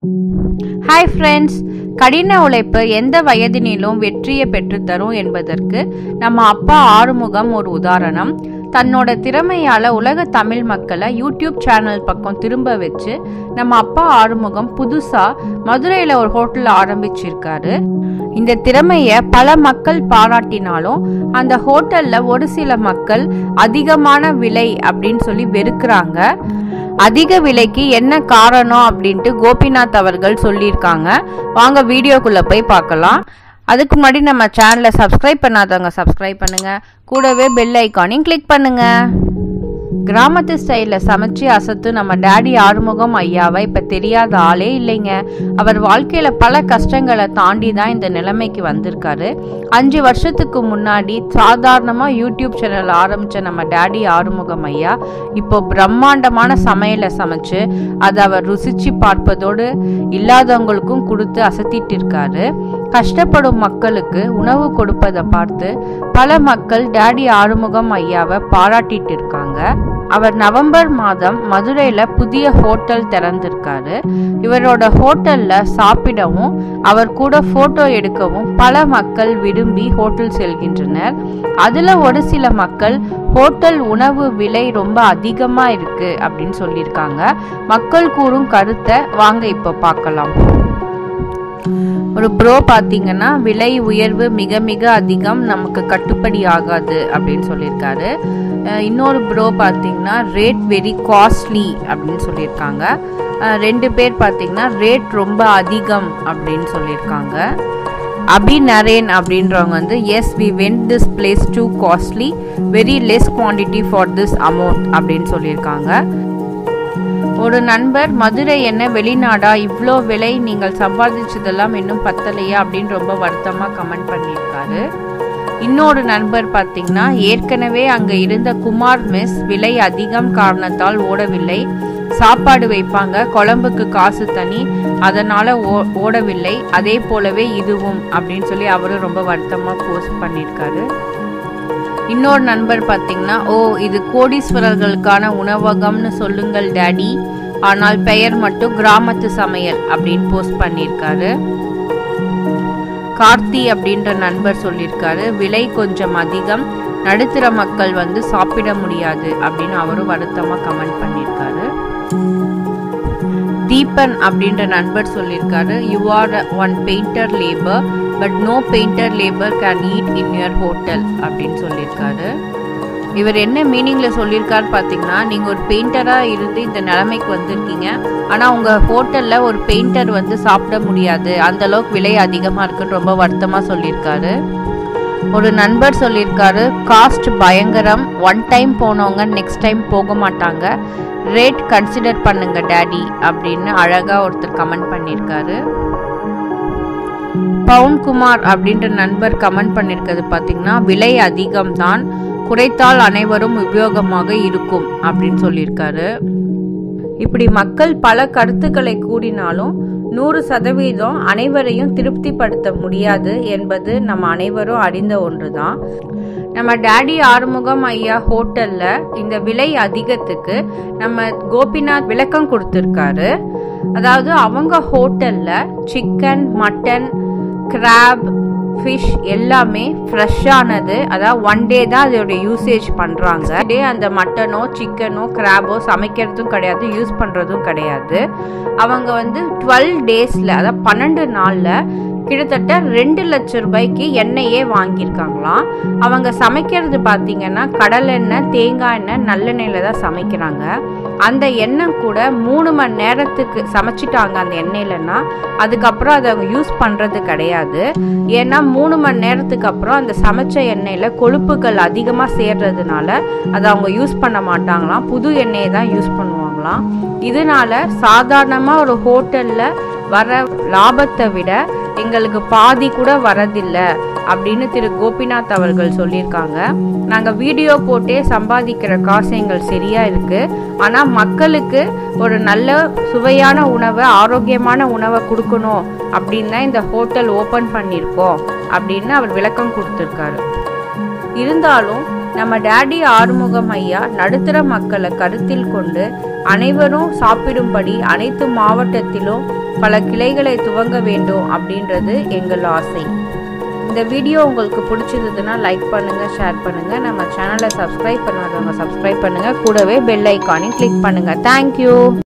hi friends கடின உழைப்பு எந்த வயதினிலும் வெற்றியை பெற்றுத்தரும் என்பதற்கு நம்ம அப்பா ஆறுமுகம் ஒரு உதாரணம் தன்னோட திறமையால உலக தமிழ் மக்களை யூடியூப் சேனல் பக்கம் திரும்ப வச்சு நம்ம அப்பா ஆறுமுகம் புதுசா மதுரையில ஒரு ஹோட்டல் ஆரம்பிச்சிருக்காரு இந்த திறமைய பல மக்கள் பாராட்டினாலும் அந்த ஹோட்டல்ல ஒரு சில மக்கள் அதிகமான விலை அப்படின்னு சொல்லி வெறுக்கிறாங்க அதிக விலைக்கு என்ன காரணம் அப்படின்ட்டு கோபிநாத் அவர்கள் சொல்லியிருக்காங்க வாங்க வீடியோக்குள்ள போய் பார்க்கலாம் அதுக்கு முன்னாடி நம்ம சேனலை சப்ஸ்கிரைப் பண்ணாதவங்க சப்ஸ்கிரைப் பண்ணுங்க கூடவே பெல் ஐக்கானையும் கிளிக் பண்ணுங்க கிராமத்து ஸ்டைலில் சமைச்சு அசத்து நம்ம டேடி ஆறுமுகம் ஐயாவை இப்போ தெரியாத ஆளே இல்லைங்க அவர் வாழ்க்கையில் பல கஷ்டங்களை தாண்டி தான் இந்த நிலைமைக்கு வந்திருக்காரு அஞ்சு வருஷத்துக்கு முன்னாடி சாதாரணமாக யூடியூப் சேனல் ஆரம்பித்த நம்ம டேடி ஆறுமுகம் ஐயா இப்போ பிரம்மாண்டமான சமையலை சமைச்சு அதை அவர் ருசிச்சு பார்ப்பதோடு இல்லாதவங்களுக்கும் கொடுத்து அசத்திட்டு இருக்காரு கஷ்டப்படும் மக்களுக்கு உணவு கொடுப்பதை பார்த்து பல மக்கள் டேடி ஆறுமுகம் ஐயாவை பாராட்டிட்டு இருக்காங்க அவர் நவம்பர் மாதம் மதுரையில புதிய ஹோட்டல் திறந்திருக்காரு இவரோட ஹோட்டல்ல சாப்பிடவும் அவர் கூட போட்டோ எடுக்கவும் பல மக்கள் விரும்பி ஹோட்டல் செல்கின்றனர் அதுல ஒரு சில மக்கள் ஹோட்டல் உணவு விலை ரொம்ப அதிகமா இருக்கு அப்படின்னு சொல்லியிருக்காங்க மக்கள் கூறும் கருத்தை வாங்க இப்போ பார்க்கலாம் ஒரு ப்ரோ பார்த்தீங்கன்னா விலை உயர்வு மிக மிக அதிகம் நமக்கு கட்டுப்படி ஆகாது அப்படின்னு சொல்லியிருக்காரு அஹ் இன்னொரு ப்ரோ பார்த்தீங்கன்னா ரேட் வெரி காஸ்ட்லி அப்படின்னு சொல்லியிருக்காங்க அஹ் ரெண்டு பேர் பார்த்தீங்கன்னா ரேட் ரொம்ப அதிகம் அப்படின்னு சொல்லியிருக்காங்க அபி நரேன் அப்படின்றவங்க வந்து as we went this place too costly very less quantity for this amount அப்படின்னு சொல்லியிருக்காங்க ஒரு நண்பர் மதுரை என்ன வெளிநாடா இவ்வளோ விலை நீங்கள் சம்பாதிச்சதெல்லாம் இன்னும் பத்தலையா அப்படின்னு ரொம்ப வருத்தமாக கமெண்ட் பண்ணியிருக்காரு இன்னொரு நண்பர் பார்த்தீங்கன்னா ஏற்கனவே அங்கே இருந்த குமார் மெஸ் விலை அதிகம் காரணத்தால் ஓடவில்லை சாப்பாடு வைப்பாங்க குழம்புக்கு காசு தனி அதனால ஓ ஓடவில்லை அதே போலவே இதுவும் அப்படின்னு சொல்லி அவரும் ரொம்ப வருத்தமாக போஸ்ட் பண்ணியிருக்காரு இன்னொரு நண்பர் பார்த்தீங்கன்னா ஓ இது கோடீஸ்வரர்களுக்கான உணவகம்னு சொல்லுங்கள் டேடி ஆனால் பெயர் மட்டும் கிராமத்து சமையல் அப்படின்னு போஸ்ட் பண்ணியிருக்காரு கார்த்தி அப்படின்ற நண்பர் சொல்லியிருக்காரு விலை கொஞ்சம் அதிகம் நடுத்தர மக்கள் வந்து சாப்பிட முடியாது அப்படின்னு அவரும் வருத்தமாக கமெண்ட் பண்ணியிருக்காரு தீபன் அப்படின்ற நண்பர் சொல்லியிருக்காரு you are one painter labour but no painter labour can eat in your hotel அப்படின்னு சொல்லியிருக்காரு இவர் என்ன மீனிங்கில் சொல்லியிருக்காரு பார்த்தீங்கன்னா நீங்கள் ஒரு பெயிண்டராக இருந்து இந்த நிலைமைக்கு வந்திருக்கீங்க ஆனால் உங்கள் ஹோட்டலில் ஒரு பெயிண்டர் வந்து சாப்பிட முடியாது அந்த அளவுக்கு விலை அதிகமாக இருக்குன்னு ரொம்ப வருத்தமாக சொல்லியிருக்காரு ஒரு நண்பர் சொல்லியிருக்காரு காஸ்ட் பயங்கரம் ஒன் டைம் போனவங்க நெக்ஸ்ட் டைம் போக மாட்டாங்க ரேட் கன்சிடர் பண்ணுங்க டேடி அப்படின்னு அழகாக ஒருத்தர் கமெண்ட் பண்ணியிருக்காரு பவுன்குமார் அப்படின்ற நண்பர் கமெண்ட் பண்ணியிருக்கிறது பார்த்தீங்கன்னா விலை அதிகம்தான் குறைத்தால் அனைவரும் உபயோகமாக இருக்கும் அப்படின்னு சொல்லியிருக்காரு இப்படி மக்கள் பல கருத்துக்களை கூடினாலும் நூறு சதவீதம் அனைவரையும் திருப்திப்படுத்த முடியாது என்பது நம்ம அனைவரும் அறிந்த ஒன்றுதான் நம்ம டேடி ஆறுமுகம் ஐயா ஹோட்டல்ல இந்த விலை அதிகத்துக்கு நம்ம கோபிநாத் விளக்கம் கொடுத்துருக்காரு அதாவது அவங்க ஹோட்டல்ல சிக்கன் மட்டன் கிராப் ஃபிஷ் எல்லாமே ஃப்ரெஷ்ஷானது அதாவது ஒன் டே தான் அதோட யூசேஜ் பண்ணுறாங்க டே அந்த மட்டனோ சிக்கனோ கிராபோ சமைக்கிறதும் கிடையாது யூஸ் பண்ணுறதும் கிடையாது அவங்க வந்து டுவெல் டேஸில் அதாவது பன்னெண்டு நாளில் கிட்டத்தட்ட ரெண்டு லட்ச ரூபாய்க்கு எண்ணெயே வாங்கியிருக்காங்களாம் அவங்க சமைக்கிறது பார்த்தீங்கன்னா கடல் எண்ணெய் தேங்காய் எண்ணெய் நல்லெண்ணெயில் தான் சமைக்கிறாங்க அந்த எண்ணெய் கூட மூணு மணி நேரத்துக்கு சமைச்சிட்டாங்க அந்த எண்ணெயிலன்னா அதுக்கப்புறம் அதை அவங்க யூஸ் பண்ணுறது கிடையாது ஏன்னா மூணு மணி நேரத்துக்கு அப்புறம் அந்த சமைச்ச எண்ணெயில் கொழுப்புகள் அதிகமாக சேர்றதுனால அதை அவங்க யூஸ் பண்ண மாட்டாங்களாம் புது எண்ணெயை தான் யூஸ் பண்ணுவாங்களாம் இதனால சாதாரணமாக ஒரு ஹோட்டலில் வர லாபத்தை விட எங்களுக்கு பாதி கூட வரதில்லை அப்படின்னு திரு கோபிநாத் அவர்கள் சொல்லியிருக்காங்க நாங்கள் வீடியோ போட்டே சம்பாதிக்கிற காசு எங்கள் சரியா இருக்கு ஆனால் மக்களுக்கு ஒரு நல்ல சுவையான உணவை ஆரோக்கியமான உணவை கொடுக்கணும் அப்படின்னு தான் இந்த ஹோட்டல் ஓப்பன் பண்ணியிருக்கோம் அப்படின்னு அவர் விளக்கம் கொடுத்துருக்காரு இருந்தாலும் நம்ம டேடி ஆறுமுகம் ஐயா நடுத்தர மக்களை கருத்தில் கொண்டு அனைவரும் சாப்பிடும்படி அனைத்து மாவட்டத்திலும் பல கிளைகளை துவங்க வேண்டும் அப்படின்றது எங்கள் ஆசை இந்த வீடியோ உங்களுக்கு பிடிச்சிருந்ததுன்னா லைக் பண்ணுங்க ஷேர் பண்ணுங்க நம்ம சேனலை சப்ஸ்கிரைப் பண்ணாதவங்க சப்ஸ்கிரைப் பண்ணுங்க கூடவே பெல் ஐக்கானையும் கிளிக் பண்ணுங்க தேங்க்யூ